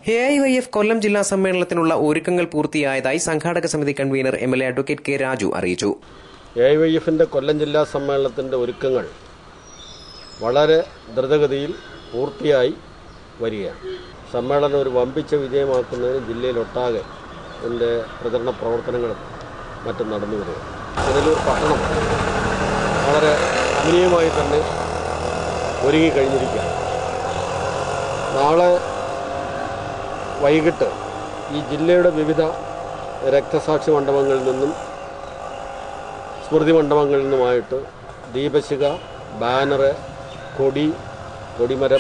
A I Y F Kollam ജില്ലാ സമ്മേളനത്തിനുള്ള ഒരുക്കങ്ങൾ പൂർത്തിയായതായി സംഘാടക സമിതി കൺവീനർ M L A advocate K Raju അറിയിച്ചു എ ഐ വൈ എഫിൻ്റെ കൊല്ലം ജില്ലാ സമ്മേളനത്തിൻ്റെ ഒരുക്കങ്ങൾ വളരെ ദ്രുതഗതിയിൽ പൂർത്തിയായി വരികയാണ് സമ്മേളനം ഒരു വമ്പിച്ച വിജയമാക്കുന്നതിന് ജില്ലയിലൊട്ടാകെ ഇതിൻ്റെ പ്രചരണ പ്രവർത്തനങ്ങളും മറ്റും നടന്നു വരിക പുനലൂർ പട്ടണം വളരെ അമിനീയമായി തന്നെ ഒരുങ്ങിക്കഴിഞ്ഞിരിക്കുകയാണ് നാളെ വൈകിട്ട് ഈ ജില്ലയുടെ വിവിധ രക്തസാക്ഷി മണ്ഡപങ്ങളിൽ നിന്നും സ്മൃതി മണ്ഡപങ്ങളിൽ നിന്നുമായിട്ട് ദീപശിഖ ബാനറ് കൊടി കൊടിമരം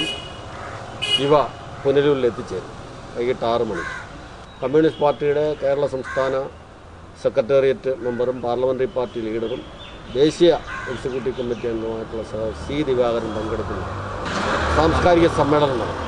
ഇവ പുനലൂരിൽ എത്തിച്ചേരും വൈകിട്ട് ആറ് മണിക്ക് കമ്മ്യൂണിസ്റ്റ് പാർട്ടിയുടെ കേരള സംസ്ഥാന സെക്രട്ടേറിയറ്റ് മെമ്പറും പാർലമെൻ്ററി പാർട്ടി ലീഡറും ദേശീയ എക്സിക്യൂട്ടീവ് കമ്മിറ്റി അംഗമായിട്ടുള്ള സഹ സി ദിവാകരൻ പങ്കെടുക്കുന്ന സാംസ്കാരിക സമ്മേളനം നടക്കും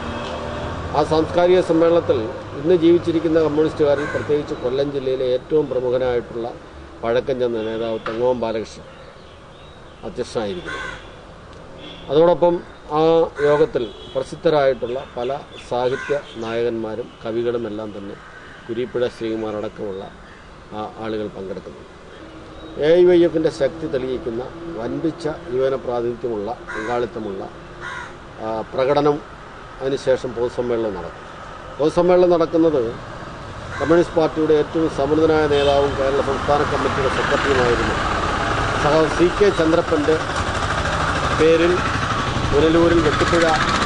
ആ സാംസ്കാരിക സമ്മേളനത്തിൽ ഇന്ന് ജീവിച്ചിരിക്കുന്ന കമ്മ്യൂണിസ്റ്റുകാരിൽ പ്രത്യേകിച്ച് കൊല്ലം ജില്ലയിലെ ഏറ്റവും പ്രമുഖനായിട്ടുള്ള പഴക്കം ചെന്ന നേതാവ് തെങ്ങോം ബാലകൃഷ്ണൻ അധ്യക്ഷനായിരിക്കുന്നു അതോടൊപ്പം ആ യോഗത്തിൽ പ്രസിദ്ധരായിട്ടുള്ള പല സാഹിത്യ നായകന്മാരും കവികളും എല്ലാം തന്നെ കുരീപ്പുഴ ശ്രീകുമാർ അടക്കമുള്ള ആ ആളുകൾ പങ്കെടുക്കുന്നു എ ഐ വൈ എഫിൻ്റെ ശക്തി തെളിയിക്കുന്ന വൻപിച്ച യുവന പ്രാതിനിധ്യമുള്ള പങ്കാളിത്തമുള്ള ആ, പ്രകടനം അതിനുശേഷം പൊതുസമ്മേളനം നടക്കും പൊതുസമ്മേളനം നടക്കുന്നത് കമ്മ്യൂണിസ്റ്റ് പാർട്ടിയുടെ ഏറ്റവും സമുന്നതനായ നേതാവും കേരള സംസ്ഥാന കമ്മിറ്റിയുടെ സെക്രട്ടറിയുമായിരുന്നു സഹ സി കെ ചന്ദ്രപ്പൻ്റെ പേരിൽ പുനലൂരിൽ Vettippuzha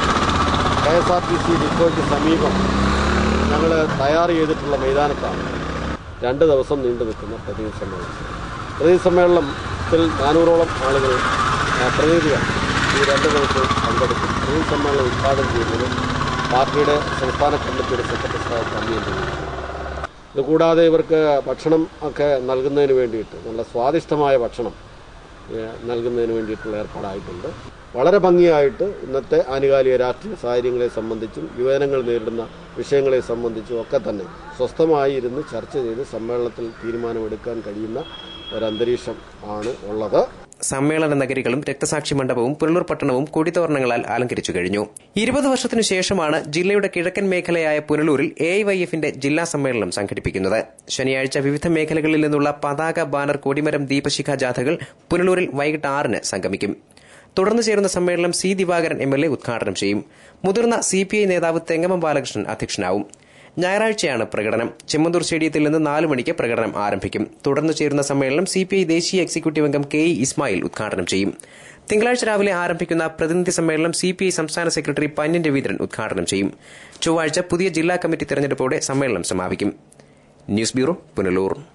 K S R T C ഡിപ്പോയ്ക്ക് സമീപം ഞങ്ങൾ തയ്യാർ ചെയ്തിട്ടുള്ള മൈതാനത്താണ് രണ്ട് ദിവസം നീണ്ടു നിൽക്കുന്ന പ്രതിനിധി സമ്മേളനം പ്രതിനിധി സമ്മേളനത്തിൽ നാനൂറോളം ആളുകൾ ആ, പ്രതിനിധികൾ ഈ രണ്ട് ദിവസവും പങ്കെടുക്കും പ്രതിനിധി സമ്മേളനം ഉദ്ഘാടനം ചെയ്യുന്നത് പാർട്ടിയുടെ സംസ്ഥാന കമ്മിറ്റിയുടെ സെക്രട്ടറി സ്ഥാനത്ത് അന്വേഷിക്കുന്നു ഇതുകൂടാതെ ഇവർക്ക് ഭക്ഷണം ഒക്കെ നൽകുന്നതിന് വേണ്ടിയിട്ട് നല്ല സ്വാദിഷ്ടമായ ഭക്ഷണം ഏഹ്, നൽകുന്നതിന് വേണ്ടിയിട്ടുള്ള ഏർപ്പാടായിട്ടുണ്ട് വളരെ ഭംഗിയായിട്ട് ഇന്നത്തെ ആനുകാലിക രാഷ്ട്രീയ സാഹചര്യങ്ങളെ സംബന്ധിച്ചും യുവജനങ്ങൾ നേരിടുന്ന വിഷയങ്ങളെ സംബന്ധിച്ചും ഒക്കെ തന്നെ സ്വസ്ഥമായി ഇരുന്ന് ചർച്ച ചെയ്ത് സമ്മേളനത്തിൽ തീരുമാനമെടുക്കാൻ കഴിയുന്ന ഒരന്തരീക്ഷം ആണ് ഉള്ളത് സമ്മേളന നഗരികളും രക്തസാക്ഷി മണ്ഡപവും പുനലൂർ പട്ടണവും കൊടിത്തോരണങ്ങളാൽ അലങ്കരിച്ചു കഴിഞ്ഞു ഇരുപത് വർഷത്തിനു ശേഷമാണ് ജില്ലയുടെ കിഴക്കൻ മേഖലയായ പുനലൂരിൽ എ ഐ വൈ എഫിന്റെ ജില്ലാ സമ്മേളനം സംഘടിപ്പിക്കുന്നത് ശനിയാഴ്ച വിവിധ മേഖലകളിൽ നിന്നുള്ള പതാക ബാനർ കൊടിമരം ദീപശിഖ ജാഥകൾ പുനലൂരിൽ വൈകിട്ട് ആറിന് സംഗമിക്കും തുടർന്ന് ചേരുന്ന സമ്മേളനം C Divakaran M L A ഉദ്ഘാടനം ചെയ്യും മുതിർന്ന സി പി ഐ നേതാവ് തെങ്ങമം ബാലകൃഷ്ണൻ അധ്യക്ഷനാവും ഞായറാഴ്ചയാണ് പ്രകടനം ചെമ്മന്തൂർ സ്റ്റേഡിയത്തിൽ നിന്ന് നാല് മണിക്ക് പ്രകടനം ആരംഭിക്കും തുടർന്ന് ചേരുന്ന സമ്മേളനം സി പി ഐ ദേശീയ എക്സിക്യൂട്ടീവ് അംഗം കെ ഇ ഇസ്മായിൽ ഉദ്ഘാടനം ചെയ്യും തിങ്കളാഴ്ച രാവിലെ ആരംഭിക്കുന്ന പ്രതിനിധി സമ്മേളനം സി പി ഐ സംസ്ഥാന സെക്രട്ടറി പന്യൻ രവീന്ദ്രൻ ഉദ്ഘാടനം ചെയ്യും ചൊവ്വാഴ്ച പുതിയ ജില്ലാ കമ്മിറ്റി തെരഞ്ഞെടുപ്പോടെ സമ്മേളനം സമാപിക്കും ന്യൂസ് ബ്യൂറോ പുനലൂർ